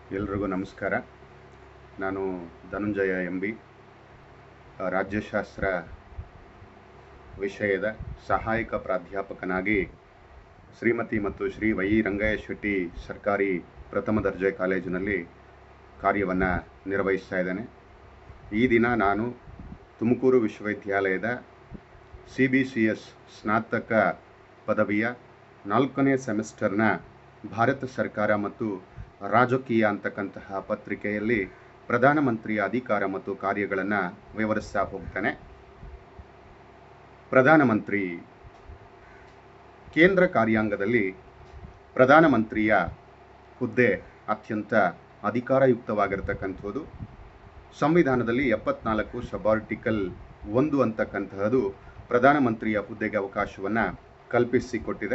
ಎಲ್ರಿಗೂ ನಮಸ್ಕಾರ ನಾನು ಧನುಂಜಯ ಎಂ ಬಿ ರಾಜ್ಯಶಾಸ್ತ್ರ ವಿಷಯದ ಸಹಾಯಕ ಪ್ರಾಧ್ಯಾಪಕನಾಗಿ ಶ್ರೀಮತಿ ಮತ್ತು ಶ್ರೀ ವೈ ರಂಗಯ್ಯ ಶೆಟ್ಟಿ ಸರ್ಕಾರಿ ಪ್ರಥಮ ದರ್ಜೆ ಕಾಲೇಜಿನಲ್ಲಿ ಕಾರ್ಯವನ್ನು ನಿರ್ವಹಿಸ್ತಾ ಇದ್ದೇನೆ ಈ ದಿನ ನಾನು ತುಮಕೂರು ವಿಶ್ವವಿದ್ಯಾಲಯದ ಸಿ ಬಿ ಸಿ ಎಸ್ ಸ್ನಾತಕ ಪದವಿಯ ನಾಲ್ಕನೇ ಸೆಮಿಸ್ಟರ್ನ ಭಾರತ ಸರ್ಕಾರ ಮತ್ತು ರಾಜಕೀಯ ಅಂತಕ್ಕಂತಹ ಪತ್ರಿಕೆಯಲ್ಲಿ ಪ್ರಧಾನಮಂತ್ರಿಯ ಅಧಿಕಾರ ಮತ್ತು ಕಾರ್ಯಗಳನ್ನು ವಿವರಿಸ್ತಾ ಹೋಗ್ತಾನೆ ಪ್ರಧಾನಮಂತ್ರಿ ಕೇಂದ್ರ ಕಾರ್ಯಾಂಗದಲ್ಲಿ ಪ್ರಧಾನಮಂತ್ರಿಯ ಹುದ್ದೆ ಅತ್ಯಂತ ಅಧಿಕಾರಯುಕ್ತವಾಗಿರತಕ್ಕಂಥದ್ದು ಸಂವಿಧಾನದಲ್ಲಿ ಎಪ್ಪತ್ನಾಲ್ಕು ಸಬಾರ್ಟಿಕಲ್ ಒಂದು ಅಂತಕ್ಕಂತಹದ್ದು ಪ್ರಧಾನಮಂತ್ರಿಯ ಹುದ್ದೆಗೆ ಅವಕಾಶವನ್ನು ಕಲ್ಪಿಸಿಕೊಟ್ಟಿದೆ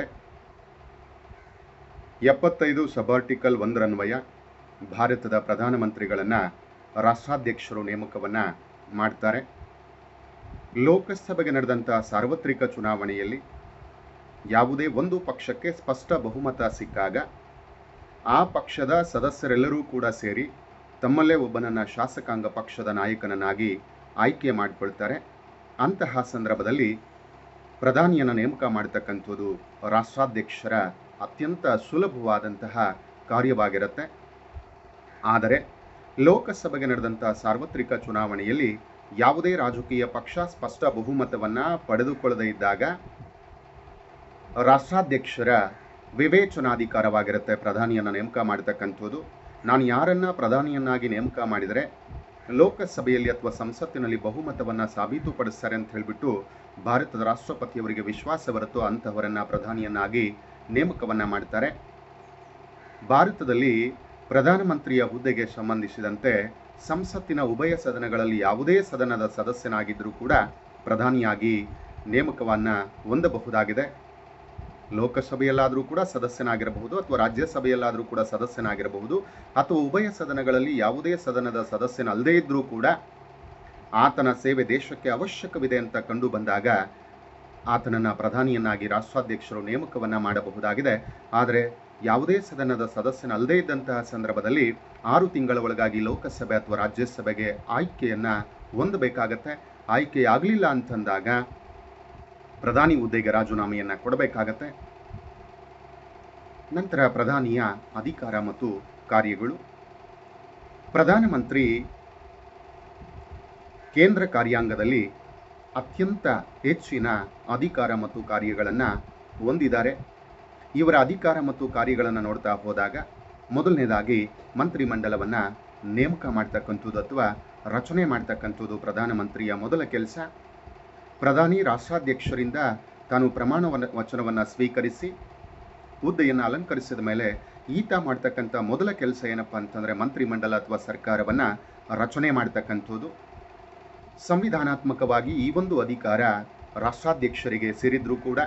ಎಪ್ಪತ್ತೈದು ಸಬಾರ್ಟಿಕಲ್ ಒಂದರನ್ವಯ ಭಾರತದ ಪ್ರಧಾನಮಂತ್ರಿಗಳನ್ನು ರಾಷ್ಟ್ರಾಧ್ಯಕ್ಷರು ನೇಮಕವನ್ನು ಮಾಡ್ತಾರೆ ಲೋಕಸಭೆಗೆ ನಡೆದಂಥ ಸಾರ್ವತ್ರಿಕ ಚುನಾವಣೆಯಲ್ಲಿ ಯಾವುದೇ ಒಂದು ಪಕ್ಷಕ್ಕೆ ಸ್ಪಷ್ಟ ಬಹುಮತ ಸಿಕ್ಕಾಗ ಆ ಪಕ್ಷದ ಸದಸ್ಯರೆಲ್ಲರೂ ಕೂಡ ಸೇರಿ ತಮ್ಮಲ್ಲೇ ಒಬ್ಬನನ್ನು ಶಾಸಕಾಂಗ ಪಕ್ಷದ ನಾಯಕನನ್ನಾಗಿ ಆಯ್ಕೆ ಮಾಡಿಕೊಳ್ತಾರೆ ಅಂತಹ ಸಂದರ್ಭದಲ್ಲಿ ಪ್ರಧಾನಿಯನ್ನು ನೇಮಕ ಮಾಡತಕ್ಕಂಥದ್ದು ರಾಷ್ಟ್ರಾಧ್ಯಕ್ಷರ ಅತ್ಯಂತ ಸುಲಭವಾದಂತಹ ಕಾರ್ಯವಾಗಿರುತ್ತೆ ಆದರೆ ಲೋಕಸಭೆಗೆ ನಡೆದಂಥ ಸಾರ್ವತ್ರಿಕ ಚುನಾವಣೆಯಲ್ಲಿ ಯಾವುದೇ ರಾಜಕೀಯ ಪಕ್ಷ ಸ್ಪಷ್ಟ ಬಹುಮತವನ್ನು ಪಡೆದುಕೊಳ್ಳದೇ ಇದ್ದಾಗ ರಾಷ್ಟ್ರಾಧ್ಯಕ್ಷರ ವಿವೇಚನಾಧಿಕಾರವಾಗಿರುತ್ತೆ ಪ್ರಧಾನಿಯನ್ನು ನೇಮಕ ಮಾಡತಕ್ಕಂಥದ್ದು ನಾನು ಯಾರನ್ನ ಪ್ರಧಾನಿಯನ್ನಾಗಿ ನೇಮಕ ಮಾಡಿದರೆ ಲೋಕಸಭೆಯಲ್ಲಿ ಅಥವಾ ಸಂಸತ್ತಿನಲ್ಲಿ ಬಹುಮತವನ್ನು ಸಾಬೀತುಪಡಿಸ್ತಾರೆ ಅಂತ ಹೇಳಿಬಿಟ್ಟು ಭಾರತದ ರಾಷ್ಟ್ರಪತಿಯವರಿಗೆ ವಿಶ್ವಾಸ ಬರುತ್ತೋ ಅಂತಹವರನ್ನ ಪ್ರಧಾನಿಯನ್ನಾಗಿ ನೇಮಕವನ್ನು ಮಾಡ್ತಾರೆ ಭಾರತದಲ್ಲಿ ಪ್ರಧಾನಮಂತ್ರಿಯ ಹುದ್ದೆಗೆ ಸಂಬಂಧಿಸಿದಂತೆ ಸಂಸತ್ತಿನ ಉಭಯ ಸದನಗಳಲ್ಲಿ ಯಾವುದೇ ಸದನದ ಸದಸ್ಯನಾಗಿದ್ದರೂ ಕೂಡ ಪ್ರಧಾನಿಯಾಗಿ ನೇಮಕವನ್ನು ಹೊಂದಬಹುದಾಗಿದೆ ಲೋಕಸಭೆಯಲ್ಲಾದರೂ ಕೂಡ ಸದಸ್ಯನಾಗಿರಬಹುದು ಅಥವಾ ರಾಜ್ಯಸಭೆಯಲ್ಲಾದರೂ ಕೂಡ ಸದಸ್ಯನಾಗಿರಬಹುದು ಅಥವಾ ಉಭಯ ಸದನಗಳಲ್ಲಿ ಯಾವುದೇ ಸದನದ ಸದಸ್ಯನಲ್ಲದೇ ಇದ್ದರೂ ಕೂಡ ಆತನ ಸೇವೆ ದೇಶಕ್ಕೆ ಅವಶ್ಯಕವಿದೆ ಅಂತ ಕಂಡು ಬಂದಾಗ ಆತನನ್ನು ಪ್ರಧಾನಿಯನ್ನಾಗಿ ರಾಷ್ಟ್ರಾಧ್ಯಕ್ಷರು ನೇಮಕವನ್ನು ಮಾಡಬಹುದಾಗಿದೆ ಆದರೆ ಯಾವುದೇ ಸದನದ ಸದಸ್ಯನಲ್ಲದೇ ಇದ್ದಂತಹ ಸಂದರ್ಭದಲ್ಲಿ ಆರು ತಿಂಗಳ ಒಳಗಾಗಿ ಲೋಕಸಭೆ ಅಥವಾ ರಾಜ್ಯಸಭೆಗೆ ಆಯ್ಕೆಯನ್ನು ಹೊಂದಬೇಕಾಗತ್ತೆ ಆಯ್ಕೆಯಾಗಲಿಲ್ಲ ಅಂತಂದಾಗ ಪ್ರಧಾನಿ ಹುದ್ದೆಗೆ ರಾಜೀನಾಮೆಯನ್ನು ಕೊಡಬೇಕಾಗತ್ತೆ ನಂತರ ಪ್ರಧಾನಿಯ ಅಧಿಕಾರ ಮತ್ತು ಕಾರ್ಯಗಳು ಪ್ರಧಾನಮಂತ್ರಿ ಕೇಂದ್ರ ಕಾರ್ಯಾಂಗದಲ್ಲಿ ಅತ್ಯಂತ ಹೆಚ್ಚಿನ ಅಧಿಕಾರ ಮತ್ತು ಕಾರ್ಯಗಳನ್ನು ಹೊಂದಿದ್ದಾರೆ ಇವರ ಅಧಿಕಾರ ಮತ್ತು ಕಾರ್ಯಗಳನ್ನು ನೋಡ್ತಾ ಹೋದಾಗ ಮೊದಲನೇದಾಗಿ ಮಂತ್ರಿಮಂಡಲವನ್ನು ನೇಮಕ ಮಾಡ್ತಕ್ಕಂಥದ್ದು ಅಥವಾ ರಚನೆ ಮಾಡ್ತಕ್ಕಂಥದ್ದು ಪ್ರಧಾನಮಂತ್ರಿಯ ಮೊದಲ ಕೆಲಸ ಪ್ರಧಾನಿ ರಾಷ್ಟ್ರಾಧ್ಯಕ್ಷರಿಂದ ತಾನು ಪ್ರಮಾಣ ವಚನವನ್ನು ಸ್ವೀಕರಿಸಿ ಹುದ್ದೆಯನ್ನು ಅಲಂಕರಿಸಿದ ಮೇಲೆ ಈತ ಮಾಡ್ತಕ್ಕಂಥ ಮೊದಲ ಕೆಲಸ ಏನಪ್ಪ ಅಂತಂದರೆ ಮಂತ್ರಿಮಂಡಲ ಅಥವಾ ಸರ್ಕಾರವನ್ನು ರಚನೆ ಮಾಡ್ತಕ್ಕಂಥದ್ದು ಸಂವಿಧಾನಾತ್ಮಕವಾಗಿ ಈ ಒಂದು ಅಧಿಕಾರ ರಾಷ್ಟ್ರಾಧ್ಯಕ್ಷರಿಗೆ ಸೇರಿದ್ರೂ ಕೂಡ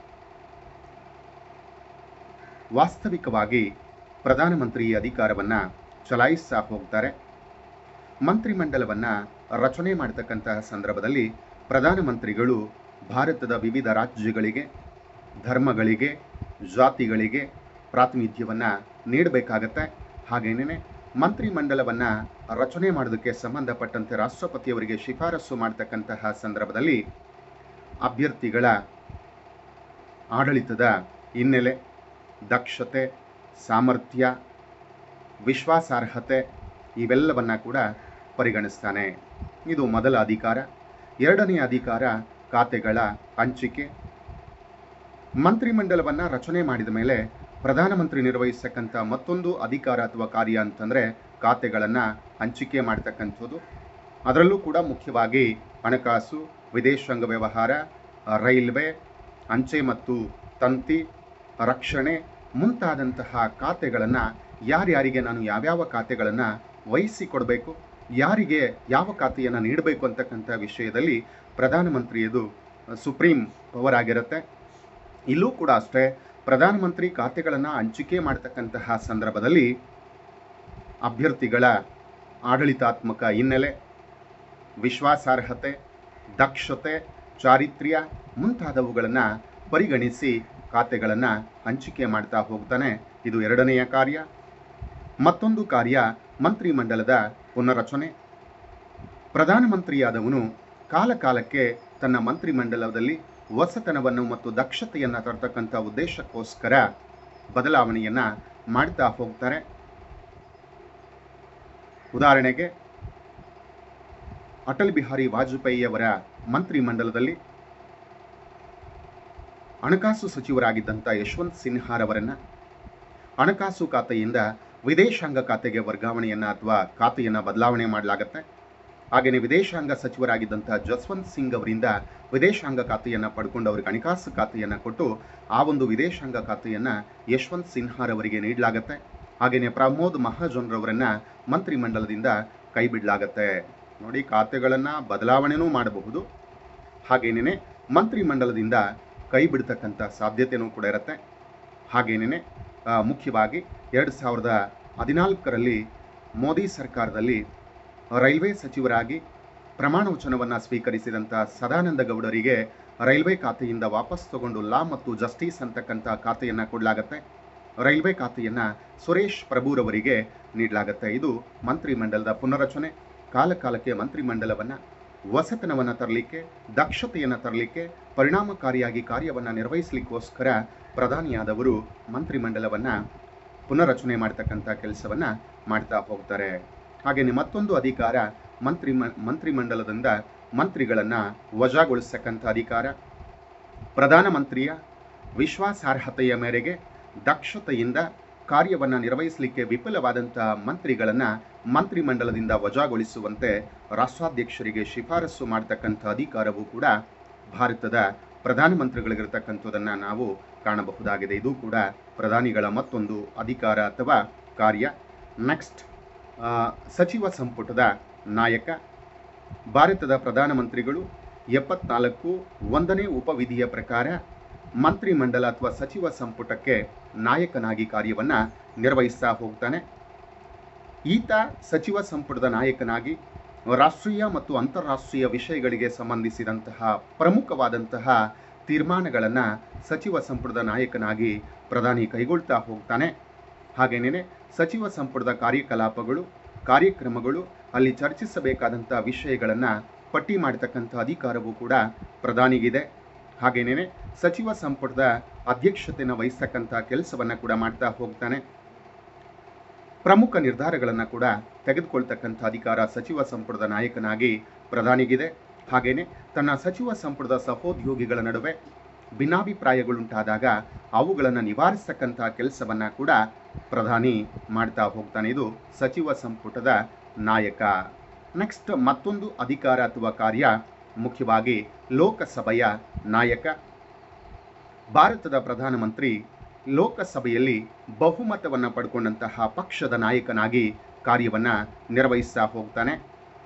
ವಾಸ್ತವಿಕವಾಗಿ ಪ್ರಧಾನಮಂತ್ರಿ ಈ ಅಧಿಕಾರವನ್ನು ಚಲಾಯಿಸ್ತಾ ಹೋಗ್ತಾರೆ ಮಂತ್ರಿಮಂಡಲವನ್ನು ರಚನೆ ಮಾಡತಕ್ಕಂತಹ ಸಂದರ್ಭದಲ್ಲಿ ಪ್ರಧಾನಮಂತ್ರಿಗಳು ಭಾರತದ ವಿವಿಧ ರಾಜ್ಯಗಳಿಗೆ ಧರ್ಮಗಳಿಗೆ ಜಾತಿಗಳಿಗೆ ಪ್ರಾತಿನಿಧ್ಯವನ್ನು ನೀಡಬೇಕಾಗತ್ತೆ ಹಾಗೇನೇ ಮಂತ್ರಿಮಂಡಲವನ್ನು ರಚನೆ ಮಾಡೋದಕ್ಕೆ ಸಂಬಂಧಪಟ್ಟಂತೆ ರಾಷ್ಟ್ರಪತಿಯವರಿಗೆ ಶಿಫಾರಸು ಮಾಡ್ತಕ್ಕಂತಹ ಸಂದರ್ಭದಲ್ಲಿ ಅಭ್ಯರ್ಥಿಗಳ ಆಡಳಿತದ ಹಿನ್ನೆಲೆ ದಕ್ಷತೆ ಸಾಮರ್ಥ್ಯ ವಿಶ್ವಾಸಾರ್ಹತೆ ಇವೆಲ್ಲವನ್ನ ಕೂಡ ಪರಿಗಣಿಸ್ತಾನೆ ಇದು ಮೊದಲ ಅಧಿಕಾರ ಎರಡನೇ ಅಧಿಕಾರ ಖಾತೆಗಳ ಹಂಚಿಕೆ ಮಂತ್ರಿಮಂಡಲವನ್ನು ರಚನೆ ಮಾಡಿದ ಮೇಲೆ ಪ್ರಧಾನಮಂತ್ರಿ ನಿರ್ವಹಿಸ್ತಕ್ಕಂಥ ಮತ್ತೊಂದು ಅಧಿಕಾರ ಅಥವಾ ಕಾರ್ಯ ಅಂತಂದರೆ ಖಾತೆಗಳನ್ನು ಹಂಚಿಕೆ ಮಾಡ್ತಕ್ಕಂಥದ್ದು ಅದರಲ್ಲೂ ಕೂಡ ಮುಖ್ಯವಾಗಿ ಹಣಕಾಸು ವಿದೇಶಾಂಗ ವ್ಯವಹಾರ ರೈಲ್ವೆ ಅಂಚೆ ಮತ್ತು ತಂತಿ ರಕ್ಷಣೆ ಮುಂತಾದಂತಹ ಖಾತೆಗಳನ್ನು ಯಾರ್ಯಾರಿಗೆ ನಾನು ಯಾವ್ಯಾವ ಖಾತೆಗಳನ್ನು ವಹಿಸಿಕೊಡಬೇಕು ಯಾರಿಗೆ ಯಾವ ಖಾತೆಯನ್ನು ನೀಡಬೇಕು ಅಂತಕ್ಕಂಥ ವಿಷಯದಲ್ಲಿ ಪ್ರಧಾನಮಂತ್ರಿಯದು ಸುಪ್ರೀಂ ಪವರ್ ಆಗಿರುತ್ತೆ ಇಲ್ಲೂ ಕೂಡ ಅಷ್ಟೇ ಪ್ರಧಾನಮಂತ್ರಿ ಖಾತೆಗಳನ್ನು ಹಂಚಿಕೆ ಮಾಡ್ತಕ್ಕಂತಹ ಸಂದರ್ಭದಲ್ಲಿ ಅಭ್ಯರ್ಥಿಗಳ ಆಡಳಿತಾತ್ಮಕ ಹಿನ್ನೆಲೆ ವಿಶ್ವಾಸಾರ್ಹತೆ ದಕ್ಷತೆ ಚಾರಿತ್ರ್ಯ ಮುಂತಾದವುಗಳನ್ನು ಪರಿಗಣಿಸಿ ಖಾತೆಗಳನ್ನು ಹಂಚಿಕೆ ಮಾಡ್ತಾ ಹೋಗ್ತಾನೆ ಇದು ಎರಡನೆಯ ಕಾರ್ಯ ಮತ್ತೊಂದು ಕಾರ್ಯ ಮಂತ್ರಿಮಂಡಲದ ಪುನರ್ರಚನೆ ಪ್ರಧಾನಮಂತ್ರಿಯಾದವನು ಕಾಲಕಾಲಕ್ಕೆ ತನ್ನ ಮಂತ್ರಿಮಂಡಲದಲ್ಲಿ ಹೊಸತನವನ್ನು ಮತ್ತು ದಕ್ಷತೆಯನ್ನು ತರ್ತಕ್ಕಂಥ ಉದ್ದೇಶಕ್ಕೋಸ್ಕರ ಬದಲಾವಣೆಯನ್ನ ಮಾಡ್ತಾ ಹೋಗ್ತಾರೆ ಉದಾಹರಣೆಗೆ ಅಟಲ್ ಬಿಹಾರಿ ವಾಜಪೇಯಿಯವರ ಮಂತ್ರಿಮಂಡಲದಲ್ಲಿ ಹಣಕಾಸು ಸಚಿವರಾಗಿದ್ದಂಥ ಯಶವಂತ್ ಸಿನ್ಹಾರವರನ್ನ ಹಣಕಾಸು ಖಾತೆಯಿಂದ ವಿದೇಶಾಂಗ ಖಾತೆಗೆ ವರ್ಗಾವಣೆಯನ್ನ ಅಥವಾ ಖಾತೆಯನ್ನ ಬದಲಾವಣೆ ಮಾಡಲಾಗುತ್ತೆ ಹಾಗೆಯೇ ವಿದೇಶಾಂಗ ಸಚಿವರಾಗಿದ್ದಂಥ ಜಸ್ವಂತ್ ಸಿಂಗ್ ಅವರಿಂದ ವಿದೇಶಾಂಗ ಖಾತೆಯನ್ನ ಪಡ್ಕೊಂಡು ಅವರಿಗೆ ಹಣಕಾಸು ಖಾತೆಯನ್ನ ಕೊಟ್ಟು ಆ ಒಂದು ವಿದೇಶಾಂಗ ಖಾತೆಯನ್ನ ಯಶವಂತ್ ಸಿನ್ಹಾರವರಿಗೆ ನೀಡಲಾಗುತ್ತೆ ಹಾಗೆಯೇ ಪ್ರಮೋದ್ ಮಹಾಜನ್ರವರನ್ನ ಮಂತ್ರಿಮಂಡಲದಿಂದ ಕೈ ಬಿಡಲಾಗತ್ತೆ ನೋಡಿ ಖಾತೆಗಳನ್ನ ಬದಲಾವಣೆನೂ ಮಾಡಬಹುದು ಹಾಗೇನೇ ಮಂತ್ರಿಮಂಡಲದಿಂದ ಕೈ ಬಿಡ್ತಕ್ಕಂಥ ಸಾಧ್ಯತೆಯೂ ಕೂಡ ಇರುತ್ತೆ ಹಾಗೇನೇ ಮುಖ್ಯವಾಗಿ ಎರಡು ಸಾವಿರದ ಹದಿನಾಲ್ಕರಲ್ಲಿ ಮೋದಿ ಸರ್ಕಾರದಲ್ಲಿ ರೈಲ್ವೆ ಸಚಿವರಾಗಿ ಪ್ರಮಾಣ ವಚನವನ್ನು ಸ್ವೀಕರಿಸಿದಂಥ ಸದಾನಂದ ಗೌಡರಿಗೆ ರೈಲ್ವೆ ಖಾತೆಯಿಂದ ವಾಪಸ್ ತಗೊಂಡು ಲಾ ಮತ್ತು ಜಸ್ಟಿಸ್ ಅಂತಕ್ಕಂಥ ಖಾತೆಯನ್ನು ಕೊಡಲಾಗತ್ತೆ ರೈಲ್ವೆ ಖಾತೆಯನ್ನು ಸುರೇಶ್ ಪ್ರಭುರವರಿಗೆ ನೀಡಲಾಗುತ್ತೆ ಇದು ಮಂತ್ರಿಮಂಡಲದ ಪುನರಚನೆ ಕಾಲಕಾಲಕ್ಕೆ ಮಂತ್ರಿಮಂಡಲವನ್ನು ಹೊಸತನವನ್ನು ತರಲಿಕ್ಕೆ ದಕ್ಷತೆಯನ್ನು ತರಲಿಕ್ಕೆ ಪರಿಣಾಮಕಾರಿಯಾಗಿ ಕಾರ್ಯವನ್ನು ನಿರ್ವಹಿಸಲಿಕ್ಕೋಸ್ಕರ ಪ್ರಧಾನಿಯಾದವರು ಮಂತ್ರಿಮಂಡಲವನ್ನು ಪುನರಚನೆ ಮಾಡ್ತಕ್ಕಂಥ ಕೆಲಸವನ್ನು ಮಾಡ್ತಾ ಹೋಗ್ತಾರೆ ಹಾಗೆಯೇ ಮತ್ತೊಂದು ಅಧಿಕಾರ ಮಂತ್ರಿ ಮಂತ್ರಿಮಂಡಲದಿಂದ ಮಂತ್ರಿಗಳನ್ನು ವಜಾಗೊಳಿಸ್ತಕ್ಕಂಥ ಅಧಿಕಾರ ಪ್ರಧಾನಮಂತ್ರಿಯ ವಿಶ್ವಾಸಾರ್ಹತೆಯ ಮೇರೆಗೆ ದಕ್ಷತೆಯಿಂದ ಕಾರ್ಯವನ್ನು ನಿರ್ವಹಿಸಲಿಕ್ಕೆ ವಿಫಲವಾದಂಥ ಮಂತ್ರಿಗಳನ್ನು ಮಂತ್ರಿಮಂಡಲದಿಂದ ವಜಾಗೊಳಿಸುವಂತೆ ರಾಷ್ಟ್ರಾಧ್ಯಕ್ಷರಿಗೆ ಶಿಫಾರಸು ಮಾಡತಕ್ಕಂಥ ಅಧಿಕಾರವೂ ಕೂಡ ಭಾರತದ ಪ್ರಧಾನಮಂತ್ರಿಗಳಿಗಿರ್ತಕ್ಕಂಥದ್ದನ್ನು ನಾವು ಕಾಣಬಹುದಾಗಿದೆ ಇದು ಕೂಡ ಪ್ರಧಾನಿಗಳ ಮತ್ತೊಂದು ಅಧಿಕಾರ ಅಥವಾ ಕಾರ್ಯ ನೆಕ್ಸ್ಟ್ ಸಚಿವ ಸಂಪುಟದ ನಾಯಕ ಭಾರತದ ಪ್ರಧಾನಮಂತ್ರಿಗಳು ಎಪ್ಪತ್ನಾಲ್ಕು ಒಂದನೇ ಉಪವಿಧಿಯ ಪ್ರಕಾರ ಮಂತ್ರಿಮಂಡಲ ಅಥವಾ ಸಚಿವ ಸಂಪುಟಕ್ಕೆ ನಾಯಕನಾಗಿ ಕಾರ್ಯವನ್ನು ನಿರ್ವಹಿಸ್ತಾ ಹೋಗ್ತಾನೆ ಈತ ಸಚಿವ ಸಂಪುಟದ ನಾಯಕನಾಗಿ ರಾಷ್ಟ್ರೀಯ ಮತ್ತು ಅಂತಾರಾಷ್ಟ್ರೀಯ ವಿಷಯಗಳಿಗೆ ಸಂಬಂಧಿಸಿದಂತಹ ಪ್ರಮುಖವಾದಂತಹ ತೀರ್ಮಾನಗಳನ್ನು ಸಚಿವ ಸಂಪುಟದ ನಾಯಕನಾಗಿ ಪ್ರಧಾನಿ ಕೈಗೊಳ್ತಾ ಹೋಗ್ತಾನೆ ಹಾಗೇನೇ ಸಚಿವ ಸಂಪುಟದ ಕಾರ್ಯಕಲಾಪಗಳು ಕಾರ್ಯಕ್ರಮಗಳು ಅಲ್ಲಿ ಚರ್ಚಿಸಬೇಕಾದಂಥ ವಿಷಯಗಳನ್ನು ಪಟ್ಟಿ ಮಾಡತಕ್ಕಂಥ ಅಧಿಕಾರವೂ ಕೂಡ ಪ್ರಧಾನಿಗಿದೆ ಹಾಗೇನೇ ಸಚಿವ ಸಂಪುಟದ ಅಧ್ಯಕ್ಷತೆಯನ್ನು ವಹಿಸ್ತಕ್ಕಂಥ ಕೆಲಸವನ್ನು ಕೂಡ ಮಾಡ್ತಾ ಹೋಗ್ತಾನೆ ಪ್ರಮುಖ ನಿರ್ಧಾರಗಳನ್ನು ಕೂಡ ತೆಗೆದುಕೊಳ್ತಕ್ಕಂಥ ಅಧಿಕಾರ ಸಚಿವ ಸಂಪುಟದ ನಾಯಕನಾಗಿ ಪ್ರಧಾನಿಗಿದೆ ಹಾಗೇನೆ ತನ್ನ ಸಚಿವ ಸಂಪುಟದ ಸಹೋದ್ಯೋಗಿಗಳ ನಡುವೆ ಭಿನ್ನಾಭಿಪ್ರಾಯಗಳುಂಟಾದಾಗ ಅವುಗಳನ್ನು ನಿವಾರಿಸ್ತಕ್ಕಂಥ ಕೆಲಸವನ್ನ ಕೂಡ ಪ್ರಧಾನಿ ಮಾಡ್ತಾ ಹೋಗ್ತಾನೆ ಇದು ಸಚಿವ ಸಂಪುಟದ ನಾಯಕ ನೆಕ್ಸ್ಟ್ ಮತ್ತೊಂದು ಅಧಿಕಾರ ಅಥವಾ ಕಾರ್ಯ ಮುಖ್ಯವಾಗಿ ಲೋಕಸಭೆಯ ನಾಯಕ ಭಾರತದ ಪ್ರಧಾನಮಂತ್ರಿ ಲೋಕಸಭೆಯಲ್ಲಿ ಬಹುಮತವನ್ನು ಪಡ್ಕೊಂಡಂತಹ ಪಕ್ಷದ ನಾಯಕನಾಗಿ ಕಾರ್ಯವನ್ನು ನಿರ್ವಹಿಸ್ತಾ ಹೋಗ್ತಾನೆ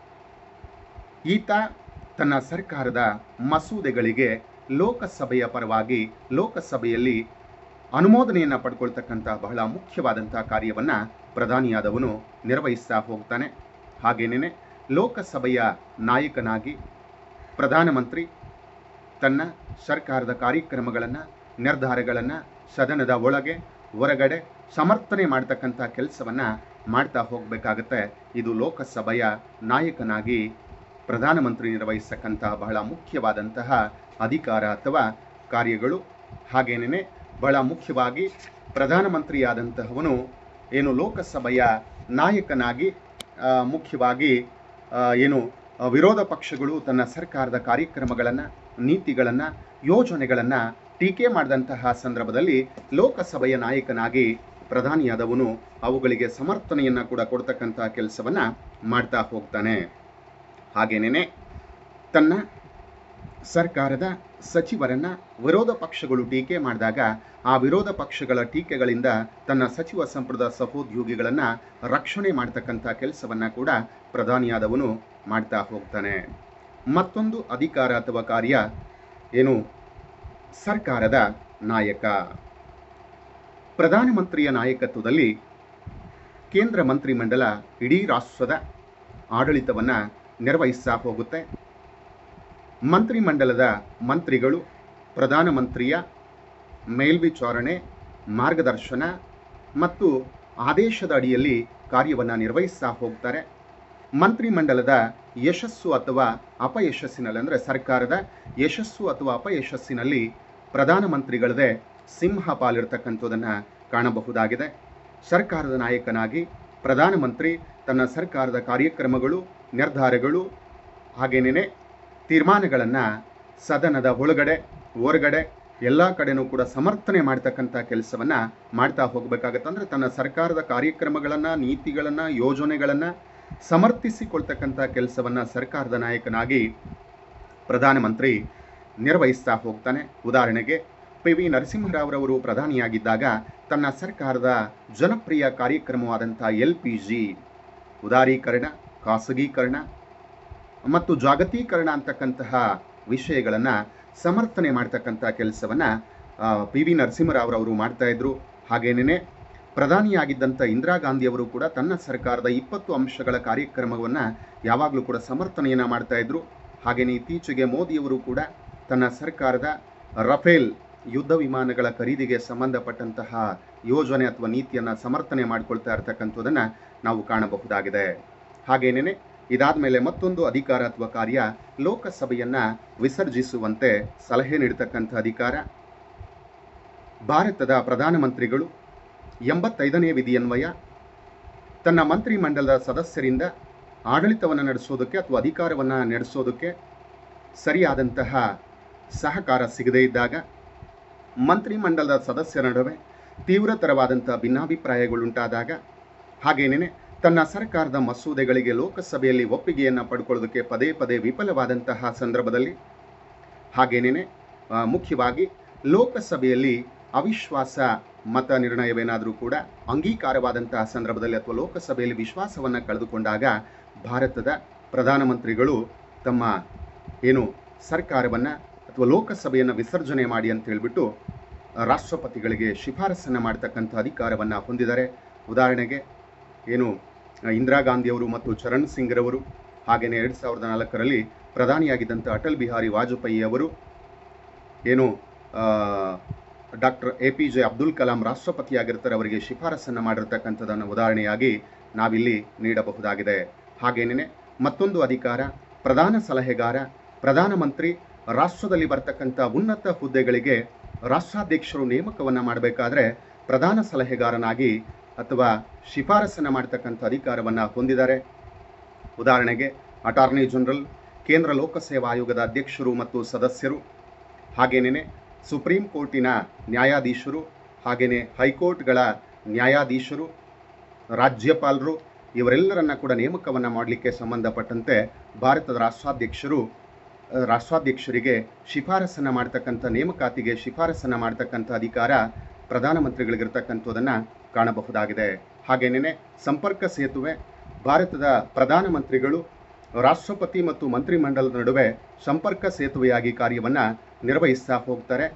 ಈತ ತನ್ನ ಸರ್ಕಾರದ ಮಸೂದೆಗಳಿಗೆ ಲೋಕಸಭೆಯ ಪರವಾಗಿ ಲೋಕಸಭೆಯಲ್ಲಿ ಅನುಮೋದನೆಯನ್ನು ಪಡ್ಕೊಳ್ತಕ್ಕಂಥ ಬಹಳ ಮುಖ್ಯವಾದಂಥ ಕಾರ್ಯವನ್ನು ಪ್ರಧಾನಿಯಾದವನು ನಿರ್ವಹಿಸ್ತಾ ಹೋಗ್ತಾನೆ ಹಾಗೇನೇ ಲೋಕಸಭೆಯ ನಾಯಕನಾಗಿ ಪ್ರಧಾನಮಂತ್ರಿ ತನ್ನ ಸರ್ಕಾರದ ಕಾರ್ಯಕ್ರಮಗಳನ್ನು ನಿರ್ಧಾರಗಳನ್ನು ಸದನದ ಒಳಗೆ ಹೊರಗಡೆ ಸಮರ್ಥನೆ ಮಾಡ್ತಕ್ಕಂಥ ಕೆಲಸವನ್ನು ಮಾಡ್ತಾ ಹೋಗಬೇಕಾಗತ್ತೆ ಇದು ಲೋಕಸಭೆಯ ನಾಯಕನಾಗಿ ಪ್ರಧಾನಮಂತ್ರಿ ನಿರ್ವಹಿಸ್ತಕ್ಕಂಥ ಬಹಳ ಮುಖ್ಯವಾದಂತಹ ಅಧಿಕಾರ ಅಥವಾ ಕಾರ್ಯಗಳು ಹಾಗೇನೇ ಬಹಳ ಮುಖ್ಯವಾಗಿ ಪ್ರಧಾನಮಂತ್ರಿಯಾದಂತಹವನು ಏನು ಲೋಕಸಭೆಯ ನಾಯಕನಾಗಿ ಆ, ಮುಖ್ಯವಾಗಿ ಆ, ಏನು ಆ, ವಿರೋಧ ಪಕ್ಷಗಳು ತನ್ನ ಸರ್ಕಾರದ ಕಾರ್ಯಕ್ರಮಗಳನ್ನು ನೀತಿಗಳನ್ನು ಯೋಜನೆಗಳನ್ನು ಟೀಕೆ ಮಾಡಿದಂತಹ ಸಂದರ್ಭದಲ್ಲಿ ಲೋಕಸಭೆಯ ನಾಯಕನಾಗಿ ಪ್ರಧಾನಿಯಾದವನು ಅವುಗಳಿಗೆ ಸಮರ್ಥನೆಯನ್ನು ಕೂಡ ಕೊಡ್ತಕ್ಕಂಥ ಕೆಲಸವನ್ನು ಮಾಡ್ತಾ ಹೋಗ್ತಾನೆ ಹಾಗೇನೇ ತನ್ನ ಸರ್ಕಾರದ ಸಚಿವರನ್ನ ವಿರೋಧ ಪಕ್ಷಗಳು ಟೀಕೆ ಮಾಡಿದಾಗ ಆ ವಿರೋಧ ಪಕ್ಷಗಳ ಟೀಕೆಗಳಿಂದ ತನ್ನ ಸಚಿವ ಸಂಪುಟದ ಸಹೋದ್ಯೋಗಿಗಳನ್ನ ರಕ್ಷಣೆ ಮಾಡ್ತಕ್ಕಂಥ ಕೆಲಸವನ್ನ ಕೂಡ ಪ್ರಧಾನಿಯಾದವನು ಮಾಡ್ತಾ ಹೋಗ್ತಾನೆ ಮತ್ತೊಂದು ಅಧಿಕಾರ ಅಥವಾ ಕಾರ್ಯ ಏನು ಸರ್ಕಾರದ ನಾಯಕ ಪ್ರಧಾನಮಂತ್ರಿಯ ನಾಯಕತ್ವದಲ್ಲಿ ಕೇಂದ್ರ ಮಂತ್ರಿಮಂಡಲ ಇಡೀ ರಾಷ್ಟ್ರದ ಆಡಳಿತವನ್ನು ನಿರ್ವಹಿಸ್ತಾ ಹೋಗುತ್ತೆ ಮಂತ್ರಿಮಂಡಲದ ಮಂತ್ರಿಗಳು ಪ್ರಧಾನಮಂತ್ರಿಯ ಮೇಲ್ವಿಚಾರಣೆ ಮಾರ್ಗದರ್ಶನ ಮತ್ತು ಆದೇಶದ ಅಡಿಯಲ್ಲಿ ಕಾರ್ಯವನ್ನು ನಿರ್ವಹಿಸ್ತಾ ಹೋಗ್ತಾರೆ ಮಂತ್ರಿಮಂಡಲದ ಯಶಸ್ಸು ಅಥವಾ ಅಪಯಶಸ್ಸಿನಲ್ಲಿ ಅಂದರೆ ಸರ್ಕಾರದ ಯಶಸ್ಸು ಅಥವಾ ಅಪಯಶಸ್ಸಿನಲ್ಲಿ ಪ್ರಧಾನಮಂತ್ರಿಗಳದೇ ಸಿಂಹ ಪಾಲಿರ್ತಕ್ಕಂಥದ್ದನ್ನು ಕಾಣಬಹುದಾಗಿದೆ ಸರ್ಕಾರದ ನಾಯಕನಾಗಿ ಪ್ರಧಾನಮಂತ್ರಿ ತನ್ನ ಸರ್ಕಾರದ ಕಾರ್ಯಕ್ರಮಗಳು ನಿರ್ಧಾರಗಳು ಹಾಗೇನೇ ತೀರ್ಮಾನಗಳನ್ನು ಸದನದ ಒಳಗಡೆ ಹೊರಗಡೆ ಎಲ್ಲ ಕಡೆನೂ ಕೂಡ ಸಮರ್ಥನೆ ಮಾಡ್ತಕ್ಕಂಥ ಕೆಲಸವನ್ನು ಮಾಡ್ತಾ ಹೋಗಬೇಕಾಗತ್ತೆ ಅಂದರೆ ತನ್ನ ಸರ್ಕಾರದ ಕಾರ್ಯಕ್ರಮಗಳನ್ನು ನೀತಿಗಳನ್ನು ಯೋಜನೆಗಳನ್ನು ಸಮರ್ಥಿಸಿಕೊಳ್ತಕ್ಕಂಥ ಕೆಲಸವನ್ನು ಸರ್ಕಾರದ ನಾಯಕನಾಗಿ ಪ್ರಧಾನಮಂತ್ರಿ ನಿರ್ವಹಿಸ್ತಾ ಹೋಗ್ತಾನೆ ಉದಾಹರಣೆಗೆ ಪಿ ವಿ ನರಸಿಂಹರಾವ್ರವರು ಪ್ರಧಾನಿಯಾಗಿದ್ದಾಗ ತನ್ನ ಸರ್ಕಾರದ ಜನಪ್ರಿಯ ಕಾರ್ಯಕ್ರಮವಾದಂಥ ಎಲ್ ಪಿ ಜಿ ಉದಾರೀಕರಣ ಖಾಸಗೀಕರಣ ಮತ್ತು ಜಾಗತೀಕರಣ ಅಂತಕ್ಕಂತಹ ವಿಷಯಗಳನ್ನು ಸಮರ್ಥನೆ ಮಾಡ್ತಕ್ಕಂಥ ಕೆಲಸವನ್ನು ಪಿ ವಿ ನರಸಿಂಹರಾವ್ರವರು ಮಾಡ್ತಾ ಇದ್ರು ಹಾಗೇನೇ ಪ್ರಧಾನಿಯಾಗಿದ್ದಂಥ ಇಂದಿರಾ ಗಾಂಧಿಯವರು ಕೂಡ ತನ್ನ ಸರ್ಕಾರದ ಇಪ್ಪತ್ತು ಅಂಶಗಳ ಕಾರ್ಯಕ್ರಮವನ್ನು ಯಾವಾಗಲೂ ಕೂಡ ಸಮರ್ಥನೆಯನ್ನು ಮಾಡ್ತಾ ಇದ್ರು ಹಾಗೆಯೇ ಇತ್ತೀಚೆಗೆ ಮೋದಿಯವರು ಕೂಡ ತನ್ನ ಸರ್ಕಾರದ ರಫೇಲ್ ಯುದ್ಧ ವಿಮಾನಗಳ ಖರೀದಿಗೆ ಸಂಬಂಧಪಟ್ಟಂತಹ ಯೋಜನೆ ಅಥವಾ ನೀತಿಯನ್ನು ಸಮರ್ಥನೆ ಮಾಡಿಕೊಳ್ತಾ ಇರ್ತಕ್ಕಂಥದ್ದನ್ನು ನಾವು ಕಾಣಬಹುದಾಗಿದೆ ಹಾಗೇನೇ ಇದಾದ ಮೇಲೆ ಮತ್ತೊಂದು ಅಧಿಕಾರ ಅಥವಾ ಕಾರ್ಯ ಲೋಕಸಭೆಯನ್ನು ವಿಸರ್ಜಿಸುವಂತೆ ಸಲಹೆ ನೀಡತಕ್ಕಂಥ ಅಧಿಕಾರ ಭಾರತದ ಪ್ರಧಾನಮಂತ್ರಿಗಳು ಎಂಬತ್ತೈದನೇ ವಿಧಿಯನ್ವಯ ತನ್ನ ಮಂತ್ರಿಮಂಡಲದ ಸದಸ್ಯರಿಂದ ಆಡಳಿತವನ್ನು ನಡೆಸೋದಕ್ಕೆ ಅಥವಾ ಅಧಿಕಾರವನ್ನು ನಡೆಸೋದಕ್ಕೆ ಸರಿಯಾದಂತಹ ಸಹಕಾರ ಸಿಗದೇ ಇದ್ದಾಗ ಮಂತ್ರಿಮಂಡಲದ ಸದಸ್ಯರ ನಡುವೆ ತೀವ್ರತರವಾದಂಥ ಭಿನ್ನಾಭಿಪ್ರಾಯಗಳುಂಟಾದಾಗ ಹಾಗೇನೇ ತನ್ನ ಸರ್ಕಾರದ ಮಸೂದೆಗಳಿಗೆ ಲೋಕಸಭೆಯಲ್ಲಿ ಒಪ್ಪಿಗೆಯನ್ನು ಪಡ್ಕೊಳ್ಳೋದಕ್ಕೆ ಪದೇ ಪದೇ ವಿಫಲವಾದಂತಹ ಸಂದರ್ಭದಲ್ಲಿ ಹಾಗೇನೇ ಮುಖ್ಯವಾಗಿ ಲೋಕಸಭೆಯಲ್ಲಿ ಅವಿಶ್ವಾಸ ಮತ ನಿರ್ಣಯವೇನಾದರೂ ಕೂಡ ಅಂಗೀಕಾರವಾದಂತಹ ಸಂದರ್ಭದಲ್ಲಿ ಅಥವಾ ಲೋಕಸಭೆಯಲ್ಲಿ ವಿಶ್ವಾಸವನ್ನು ಕಳೆದುಕೊಂಡಾಗ ಭಾರತದ ಪ್ರಧಾನಮಂತ್ರಿಗಳು ತಮ್ಮ ಏನು ಸರ್ಕಾರವನ್ನು ಅಥವಾ ಲೋಕಸಭೆಯನ್ನು ವಿಸರ್ಜನೆ ಮಾಡಿ ಅಂತ ಹೇಳ್ಬಿಟ್ಟು ರಾಷ್ಟ್ರಪತಿಗಳಿಗೆ ಶಿಫಾರಸನ್ನು ಮಾಡ್ತಕ್ಕಂಥ ಅಧಿಕಾರವನ್ನು ಹೊಂದಿದ್ದಾರೆ ಉದಾಹರಣೆಗೆ ಏನು ಇಂದಿರಾ ಗಾಂಧಿಯವರು ಮತ್ತು ಚರಣ್ ಸಿಂಗ್ರವರು ಹಾಗೆಯೇ ಎರಡು ಸಾವಿರದ ನಾಲ್ಕರಲ್ಲಿ ಪ್ರಧಾನಿಯಾಗಿದ್ದಂಥ ಅಟಲ್ ಬಿಹಾರಿ ವಾಜಪೇಯಿ ಅವರು ಏನು doctor A P J Abdul Kalam ರಾಷ್ಟ್ರಪತಿಯಾಗಿರ್ತಾರೆ ಅವರಿಗೆ ಶಿಫಾರಸನ್ನು ಮಾಡಿರ್ತಕ್ಕಂಥದ್ದನ್ನು ಉದಾಹರಣೆಯಾಗಿ ನಾವಿಲ್ಲಿ ನೀಡಬಹುದಾಗಿದೆ ಹಾಗೇನೇ ಮತ್ತೊಂದು ಅಧಿಕಾರ ಪ್ರಧಾನ ಸಲಹೆಗಾರ ಪ್ರಧಾನಮಂತ್ರಿ ರಾಷ್ಟ್ರದಲ್ಲಿ ಬರ್ತಕ್ಕಂಥ ಉನ್ನತ ಹುದ್ದೆಗಳಿಗೆ ರಾಷ್ಟ್ರಾಧ್ಯಕ್ಷರು ನೇಮಕವನ್ನು ಮಾಡಬೇಕಾದ್ರೆ ಪ್ರಧಾನ ಸಲಹೆಗಾರನಾಗಿ ಅಥವಾ ಶಿಫಾರಸನ್ನು ಮಾಡ್ತಕ್ಕಂಥ ಅಧಿಕಾರವನ್ನು ಹೊಂದಿದ್ದಾರೆ ಉದಾಹರಣೆಗೆ ಅಟಾರ್ನಿ ಜನರಲ್ ಕೇಂದ್ರ ಲೋಕಸೇವಾ ಆಯೋಗದ ಅಧ್ಯಕ್ಷರು ಮತ್ತು ಸದಸ್ಯರು ಹಾಗೇನೇ ಸುಪ್ರೀಂ ಕೋರ್ಟಿನ ನ್ಯಾಯಾಧೀಶರು ಹಾಗೆಯೇ ಹೈಕೋರ್ಟ್ಗಳ ನ್ಯಾಯಾಧೀಶರು ರಾಜ್ಯಪಾಲರು ಇವರೆಲ್ಲರನ್ನ ಕೂಡ ನೇಮಕವನ್ನು ಮಾಡಲಿಕ್ಕೆ ಸಂಬಂಧಪಟ್ಟಂತೆ ಭಾರತದ ರಾಷ್ಟ್ರಾಧ್ಯಕ್ಷರು ರಾಷ್ಟ್ರಾಧ್ಯಕ್ಷರಿಗೆ ಶಿಫಾರಸನ್ನು ಮಾಡ್ತಕ್ಕಂಥ ನೇಮಕಾತಿಗೆ ಶಿಫಾರಸನ್ನು ಮಾಡ್ತಕ್ಕಂಥ ಅಧಿಕಾರ ಪ್ರಧಾನಮಂತ್ರಿಗಳಿಗಿರ್ತಕ್ಕಂಥದ್ದನ್ನು ಕಾಣಬಹುದಾಗಿದೆ ಹಾಗೇನೇ ಸಂಪರ್ಕ ಸೇತುವೆ ಭಾರತದ ಪ್ರಧಾನಮಂತ್ರಿಗಳು ರಾಷ್ಟ್ರಪತಿ ಮತ್ತು ಮಂತ್ರಿಮಂಡಲದ ನಡುವೆ ಸಂಪರ್ಕ ಸೇತುವೆಯಾಗಿ ಕಾರ್ಯವನ್ನು ನಿರ್ವಹಿಸ್ತಾ ಹೋಗ್ತಾರೆ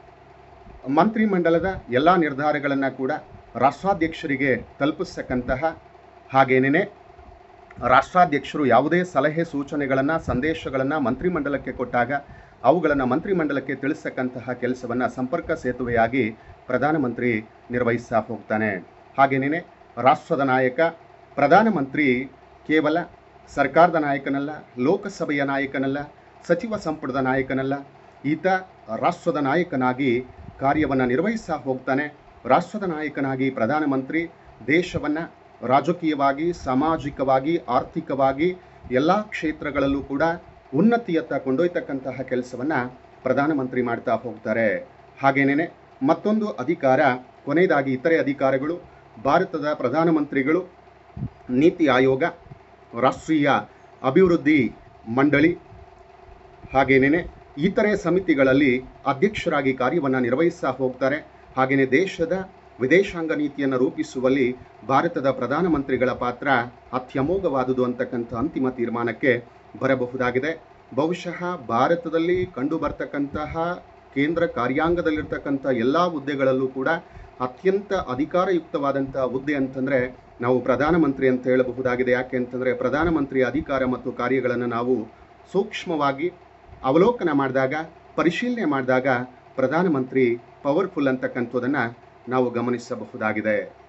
ಮಂತ್ರಿಮಂಡಲದ ಎಲ್ಲ ನಿರ್ಧಾರಗಳನ್ನು ಕೂಡ ರಾಷ್ಟ್ರಾಧ್ಯಕ್ಷರಿಗೆ ತಲುಪಿಸ್ತಕ್ಕಂತಹ ಹಾಗೇನೇ ರಾಷ್ಟ್ರಾಧ್ಯಕ್ಷರು ಯಾವುದೇ ಸಲಹೆ ಸೂಚನೆಗಳನ್ನು ಸಂದೇಶಗಳನ್ನು ಮಂತ್ರಿಮಂಡಲಕ್ಕೆ ಕೊಟ್ಟಾಗ ಅವುಗಳನ್ನು ಮಂತ್ರಿಮಂಡಲಕ್ಕೆ ತಿಳಿಸ್ತಕ್ಕಂತಹ ಕೆಲಸವನ್ನು ಸಂಪರ್ಕ ಸೇತುವೆಯಾಗಿ ಪ್ರಧಾನಮಂತ್ರಿ ನಿರ್ವಹಿಸ್ತಾ ಹೋಗ್ತಾನೆ ಹಾಗೇನೇ ರಾಷ್ಟ್ರದ ನಾಯಕ ಪ್ರಧಾನಮಂತ್ರಿ ಕೇವಲ ಸರ್ಕಾರದ ನಾಯಕನಲ್ಲ ಲೋಕಸಭೆಯ ನಾಯಕನಲ್ಲ ಸಚಿವ ಸಂಪುಟದ ನಾಯಕನಲ್ಲ ಈತ ರಾಷ್ಟ್ರದ ನಾಯಕನಾಗಿ ಕಾರ್ಯವನ್ನು ನಿರ್ವಹಿಸ್ತಾ ಹೋಗ್ತಾನೆ ರಾಷ್ಟ್ರದ ನಾಯಕನಾಗಿ ಪ್ರಧಾನಮಂತ್ರಿ ದೇಶವನ್ನು ರಾಜಕೀಯವಾಗಿ ಸಾಮಾಜಿಕವಾಗಿ ಆರ್ಥಿಕವಾಗಿ ಎಲ್ಲ ಕ್ಷೇತ್ರಗಳಲ್ಲೂ ಕೂಡ ಉನ್ನತಿಯತ್ತ ಕೊಂಡೊಯ್ತಕ್ಕಂತಹ ಕೆಲಸವನ್ನು ಪ್ರಧಾನಮಂತ್ರಿ ಮಾಡ್ತಾ ಹೋಗ್ತಾರೆ ಹಾಗೇನೇ ಮತ್ತೊಂದು ಅಧಿಕಾರ ಕೊನೆಯದಾಗಿ ಇತರೆ ಅಧಿಕಾರಗಳು ಭಾರತದ ಪ್ರಧಾನಮಂತ್ರಿಗಳು ನೀತಿ ಆಯೋಗ ರಾಷ್ಟ್ರೀಯ ಅಭಿವೃದ್ಧಿ ಮಂಡಳಿ ಹಾಗೇನೇ ಇತರೆ ಸಮಿತಿಗಳಲ್ಲಿ ಅಧ್ಯಕ್ಷರಾಗಿ ಕಾರ್ಯವನ್ನು ನಿರ್ವಹಿಸ್ತಾ ಹೋಗ್ತಾರೆ ಹಾಗೆಯೇ ದೇಶದ ವಿದೇಶಾಂಗ ನೀತಿಯನ್ನು ರೂಪಿಸುವಲ್ಲಿ ಭಾರತದ ಪ್ರಧಾನಮಂತ್ರಿಗಳ ಪಾತ್ರ ಅತ್ಯಮೋಘವಾದುದು ಅಂತಕ್ಕಂಥ ಅಂತಿಮ ತೀರ್ಮಾನಕ್ಕೆ ಬರಬಹುದಾಗಿದೆ ಬಹುಶಃ ಭಾರತದಲ್ಲಿ ಕಂಡು ಬರ್ತಕ್ಕಂತಹ ಕೇಂದ್ರ ಕಾರ್ಯಾಂಗದಲ್ಲಿರ್ತಕ್ಕಂಥ ಎಲ್ಲ ಹುದ್ದೆಗಳಲ್ಲೂ ಕೂಡ ಅತ್ಯಂತ ಅಧಿಕಾರಯುಕ್ತವಾದಂಥ ಹುದ್ದೆ ಅಂತಂದರೆ ನಾವು ಪ್ರಧಾನಮಂತ್ರಿ ಅಂತ ಹೇಳಬಹುದಾಗಿದೆ ಯಾಕೆ ಅಂತಂದರೆ ಪ್ರಧಾನಮಂತ್ರಿಯ ಅಧಿಕಾರ ಮತ್ತು ಕಾರ್ಯಗಳನ್ನು ನಾವು ಸೂಕ್ಷ್ಮವಾಗಿ ಅವಲೋಕನ ಮಾಡಿದಾಗ ಪರಿಶೀಲನೆ ಮಾಡಿದಾಗ ಪ್ರಧಾನಮಂತ್ರಿ ಪವರ್ಫುಲ್ ಅಂತಕ್ಕಂಥದ್ದನ್ನು ನಾವು ಗಮನಿಸಬಹುದಾಗಿದೆ